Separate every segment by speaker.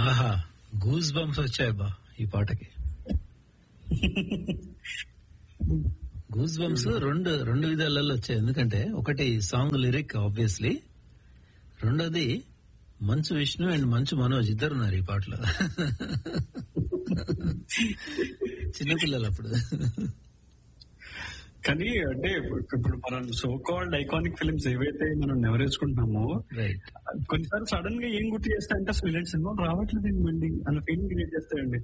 Speaker 1: ఆహా goose bumps వచ్చాయి బా ఈ పాటకి గూస్ బంప్స్ రెండు రెండు విధాలలో వచ్చాయి ఎందుకంటే ఒకటి సాంగ్ లిరిక్ ఆబ్వియస్లీ రెండోది మంచు విష్ణు అండ్ మంచు మనోజ్ ఇద్దరు ఉన్నారు ఈ పాటలో చిన్నపిల్లలు అప్పుడు
Speaker 2: కానీ అంటే ఇప్పుడు మనం సో కాల్డ్ ఐకానిక్ ఫిల్మ్స్ ఏవైతే మనం నెవరేసుకుంటున్నామో
Speaker 1: రైట్
Speaker 2: కొన్నిసార్లు సడన్ గా ఏం గుర్తు చేస్తాయంటే అసలు ఇలాంటి సినిమా రావట్లేదు మళ్ళీ అన్న ఫీలింగ్ క్రియేట్ చేస్తాయండి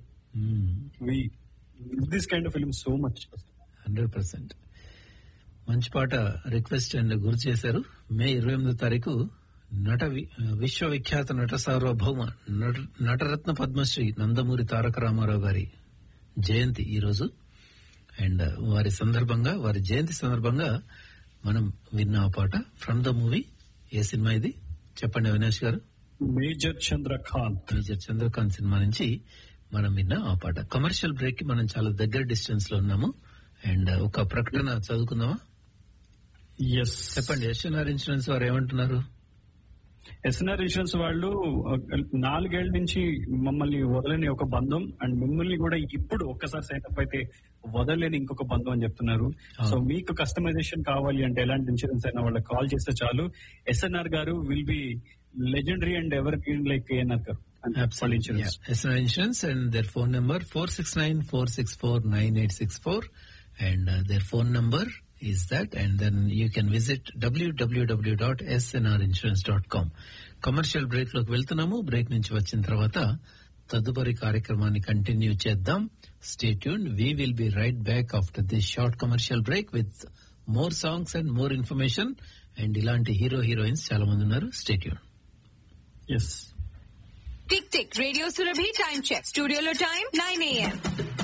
Speaker 2: this kind of film so much
Speaker 1: hundred percent మంచి పాట రిక్వెస్ట్ అండ్ గుర్తు చేశారు మే ఇరవై ఎనిమిదో తారీఖు నట వి- విశ్వవిఖ్యాత నట సార్వభౌమ నట- నటరత్న పద్మశ్రీ నందమూరి తారక రామారావు గారి జయంతి ఈ రోజు అండ్ వారి సందర్భంగా వారి జయంతి సందర్భంగా మనం విన్న ఆ పాట ఫ్రమ్ ద మూవీ ఏ సినిమా ఇది చెప్పండి అవినాష్ గారు
Speaker 2: major Chandrakanth
Speaker 1: major Chandrakanth cinema నుంచి మనం విన్న ఆ పాట కమర్షియల్ బ్రేక్ కి మనం చాలా దగ్గర డిస్టెన్స్ లో ఉన్నాము అండ్ ఒక ప్రకటన చదువుకుందామా
Speaker 2: ఎస్
Speaker 1: చెప్పండి ఎస్ఎన్ఆర్ ఇన్సూరెన్స్ వారు ఏమంటున్నారు
Speaker 2: ఎస్ఎన్ఆర్ ఇన్సూరెన్స్ వాళ్ళు ఆ, నాలుగేళ్ల నుంచి మమ్మల్ని వదలని ఒక బంధం అండ్ మిమ్మల్ని కూడా ఇప్పుడు ఒక్కసారి సైన్అప్ అయితే వదలలేని ఇంకొక బంధం అని చెప్తున్నారు సో మీకు కస్టమైజేషన్ కావాలి అంటే ఎలాంటి ఇన్సూరెన్స్ అయినా వాళ్ళకి కాల్ చేస్తే చాలు ఎస్ఎన్ఆర్ గారు will be legendary and evergreen like ANR గారు వాళ్ళ insurance
Speaker 1: SNR insurance and their phone number four six nine four six four nine eight six four and their phone number is that and then you can visit డబ్ల్యూడబ్ల్యూడబ్ల్యూ dot SNR insurance dot com commercial break లోకి వెళ్తున్నాము break నుంచి వచ్చిన తర్వాత తదుపరి కార్యక్రమాన్ని continue చేద్దాం stay tune we will be right back after this short commercial break with more songs and more information and ఇలాంటి హీరో హీరోయిన్స్ చాలా మంది ఉన్నారు stay tune
Speaker 2: yes
Speaker 3: tick tick radio Surabhi time check స్టూడియోలో టైం నైన్ ఏఎం